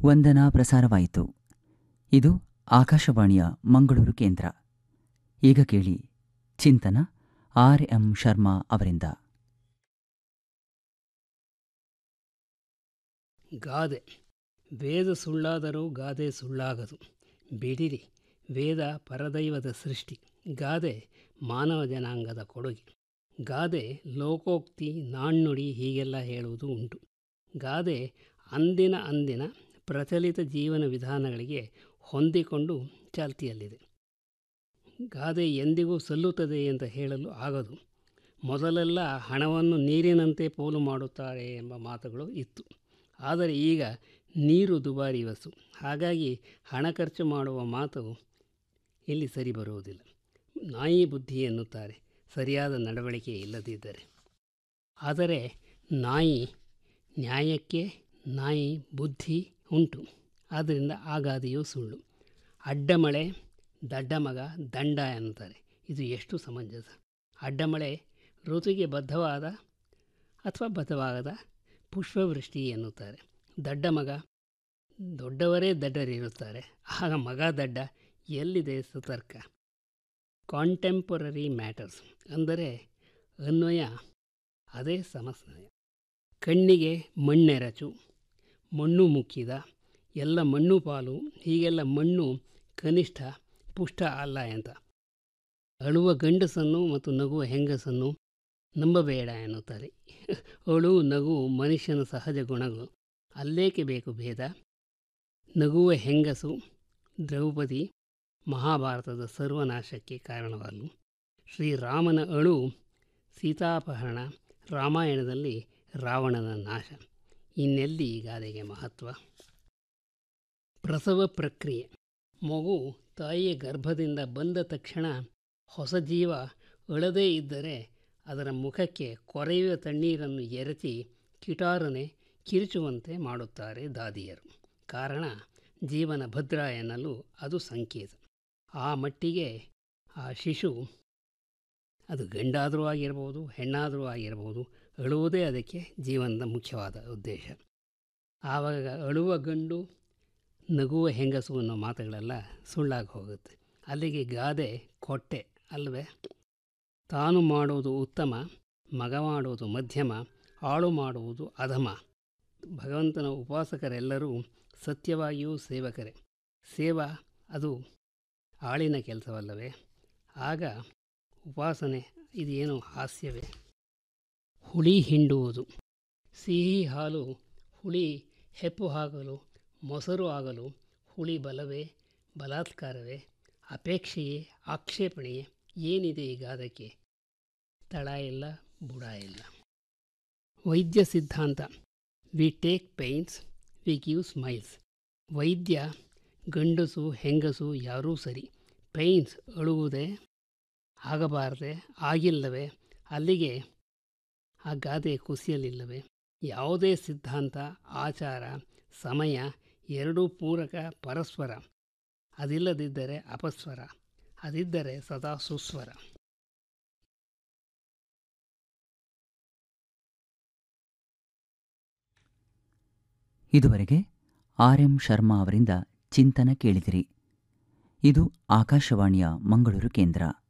ವಂದನಾ ಪ್ರಸಾರವಾಯಿತು ಇದು ಆಕಾಶವಾಣಿಯ ಮಂಗಳೂರು ಕೇಂದ್ರ ಈಗ ಕೇಳಿ ಚಿಂತನ ಆರ್ ಎಂ ಶರ್ಮಾ ಅವರಿಂದ ಗಾದೆ ವೇದ ಸುಳ್ಳಾದರೂ ಗಾದೆ ಸುಳ್ಳಾಗದು ಬಿಡಿರಿ ವೇದ ಪರದೈವದ ಸೃಷ್ಟಿ ಗಾದೆ ಮಾನವ ಜನಾಂಗದ ಕೊಡುಗೆ ಗಾದೆ ಲೋಕೋಕ್ತಿ ನಾಣ್ಣುಡಿ ಹೀಗೆಲ್ಲ ಹೇಳುವುದು ಉಂಟು ಗಾದೆ ಅಂದಿನ ಅಂದಿನ ಪ್ರಚಲಿತ ಜೀವನ ವಿಧಾನಗಳಿಗೆ ಹೊಂದಿಕೊಂಡು ಚಾಲ್ತಿಯಲ್ಲಿದೆ ಗಾದೆ ಎಂದಿಗೂ ಸಲ್ಲುತ್ತದೆ ಅಂತ ಹೇಳಲು ಆಗದು ಮೊದಲೆಲ್ಲ ಹಣವನ್ನು ನೀರಿನಂತೆ ಪೋಲು ಮಾಡುತ್ತಾರೆ ಎಂಬ ಮಾತುಗಳು ಇತ್ತು ಆದರೆ ಈಗ ನೀರು ದುಬಾರಿ ವಸ್ತು ಹಾಗಾಗಿ ಹಣ ಖರ್ಚು ಮಾಡುವ ಮಾತು ಇಲ್ಲಿ ಸರಿ ಬರುವುದಿಲ್ಲ ನಾಯಿ ಬುದ್ಧಿ ಎನ್ನುತ್ತಾರೆ ಸರಿಯಾದ ನಡವಳಿಕೆ ಇಲ್ಲದಿದ್ದರೆ ಆದರೆ ನಾಯಿ ನ್ಯಾಯಕ್ಕೆ ನಾಯಿ ಬುದ್ಧಿ ಉಂಟು ಆದ್ದರಿಂದ ಆ ಗಾದೆಯೂ ಸುಳ್ಳು ಅಡ್ಡಮಳೆ ದಡ್ಡಮಗ ದಂಡ ಎನ್ನುತ್ತಾರೆ ಇದು ಎಷ್ಟು ಸಮಂಜಸ ಅಡ್ಡಮಳೆ ಋತುವಿಗೆ ಬದ್ಧವಾದ ಅಥವಾ ಬದ್ಧವಾಗದ ಪುಷ್ಪವೃಷ್ಟಿ ಎನ್ನುತ್ತಾರೆ ದಡ್ಡ ಮಗ ದೊಡ್ಡವರೇ ದಡ್ಡರಿರುತ್ತಾರೆ ಆಗ ಮಗ ದಡ್ಡ ಎಲ್ಲಿದೆ ಸುತರ್ಕ ಕಾಂಟೆಂಪೊರರಿ ಮ್ಯಾಟರ್ಸ್ ಅಂದರೆ ಅನ್ವಯ ಅದೇ ಸಮಸ್ಯೆ ಕಣ್ಣಿಗೆ ಮಣ್ಣೆರಚು ಮಣ್ಣು ಮುಕ್ಕಿದ ಎಲ್ಲ ಮಣ್ಣು ಪಾಲು ಹೀಗೆಲ್ಲ ಮಣ್ಣು ಕನಿಷ್ಠ ಪುಷ್ಟ ಅಲ್ಲ ಅಂತ ಅಳುವ ಗಂಡಸನ್ನು ಮತ್ತು ನಗುವ ಹೆಂಗಸನ್ನು ನಂಬಬೇಡ ಎನ್ನುತ್ತಾರೆ ಅಳು ನಗು ಮನುಷ್ಯನ ಸಹಜ ಗುಣಗಳು ಅಲ್ಲೇಕೆ ಬೇಕು ಭೇದ ನಗುವ ಹೆಂಗಸು ದ್ರೌಪದಿ ಮಹಾಭಾರತದ ಸರ್ವನಾಶಕ್ಕೆ ಕಾರಣವಲ್ಲ ಶ್ರೀರಾಮನ ಅಳು ಸೀತಾಪಹರಣ ರಾಮಾಯಣದಲ್ಲಿ ರಾವಣನ ನಾಶ ಇನ್ನೆಲ್ಲಿ ಗಾದೆಗೆ ಮಹತ್ವ ಪ್ರಸವ ಪ್ರಕ್ರಿಯೆ ಮಗು ತಾಯಿಯ ಗರ್ಭದಿಂದ ಬಂದ ತಕ್ಷಣ ಹೊಸ ಜೀವ ಅಳದೇ ಇದ್ದರೆ ಅದರ ಮುಖಕ್ಕೆ ಕೊರೆಯುವ ತಣ್ಣೀರನ್ನು ಎರಚಿ ಕಿಟಾರನೆ ಕಿರುಚುವಂತೆ ಮಾಡುತ್ತಾರೆ ದಾದಿಯರು ಕಾರಣ ಜೀವನ ಭದ್ರ ಎನ್ನಲು ಅದು ಸಂಕೇತ ಆ ಮಟ್ಟಿಗೆ ಆ ಶಿಶು ಅದು ಗಂಡಾದರೂ ಆಗಿರ್ಬೋದು ಹೆಣ್ಣಾದರೂ ಆಗಿರ್ಬೋದು ಅಳುವುದೇ ಅದಕ್ಕೆ ಜೀವನದ ಮುಖ್ಯವಾದ ಉದ್ದೇಶ ಆವಾಗ ಅಳುವ ಗಂಡು ನಗುವ ಹೆಂಗಸು ಅನ್ನೋ ಮಾತುಗಳೆಲ್ಲ ಸುಳ್ಳಾಗಿ ಹೋಗುತ್ತೆ ಅಲ್ಲಿಗೆ ಗಾದೆ ಕೊಟ್ಟೆ ಅಲ್ವೇ ತಾನು ಮಾಡುವುದು ಉತ್ತಮ ಮಗ ಮಾಡುವುದು ಮಧ್ಯಮ ಆಳು ಮಾಡುವುದು ಅಧಮ ಭಗವಂತನ ಉಪಾಸಕರೆಲ್ಲರೂ ಸತ್ಯವಾಗಿಯೂ ಸೇವಕರೇ ಸೇವಾ ಅದು ಆಳಿನ ಕೆಲಸವಲ್ಲವೇ ಆಗ ಉಪಾಸನೆ ಇದೇನು ಹಾಸ್ಯವೇ ಹುಳಿ ಹಿಂಡುವುದು ಸಿಹಿ ಹಾಲು ಹುಳಿ ಹೆಪ್ಪು ಆಗಲು ಮೊಸರು ಆಗಲು ಹುಳಿ ಬಲವೇ ಬಲಾತ್ಕಾರವೇ ಅಪೇಕ್ಷೆಯೇ ಆಕ್ಷೇಪಣೆಯೇ ಏನಿದೆ ಈಗ ಅದಕ್ಕೆ ತಳ ಇಲ್ಲ ಬುಡ ಇಲ್ಲ ವೈದ್ಯ ಸಿದ್ಧಾಂತ we take pains we give smiles ವೈದ್ಯ ಗಂಡಸು ಹೆಂಗಸು ಯಾರೂ ಸರಿ ಪೇಯ್ನ್ಸ್ ಅಳುವುದೇ ಆಗಬಾರದೆ ಆಗಿಲ್ಲವೇ ಅಲ್ಲಿಗೆ ಆ ಗಾದೆ ಕುಸಿಯಲಿಲ್ಲವೇ ಯಾವುದೇ ಸಿದ್ಧಾಂತ ಆಚಾರ ಸಮಯ ಎರಡೂ ಪೂರಕ ಪರಸ್ಪರ ಅದಿಲ್ಲದಿದ್ದರೆ ಅಪಸ್ವರ ಅದಿದ್ದರೆ ಸದಾ ಸುಸ್ವರ ಇದುವರೆಗೆ ಆರ್ ಎಂ ಶರ್ಮಾ ಅವರಿಂದ ಚಿಂತನ ಕೇಳಿದಿರಿ ಇದು ಆಕಾಶವಾಣಿಯ ಮಂಗಳೂರು ಕೇಂದ್ರ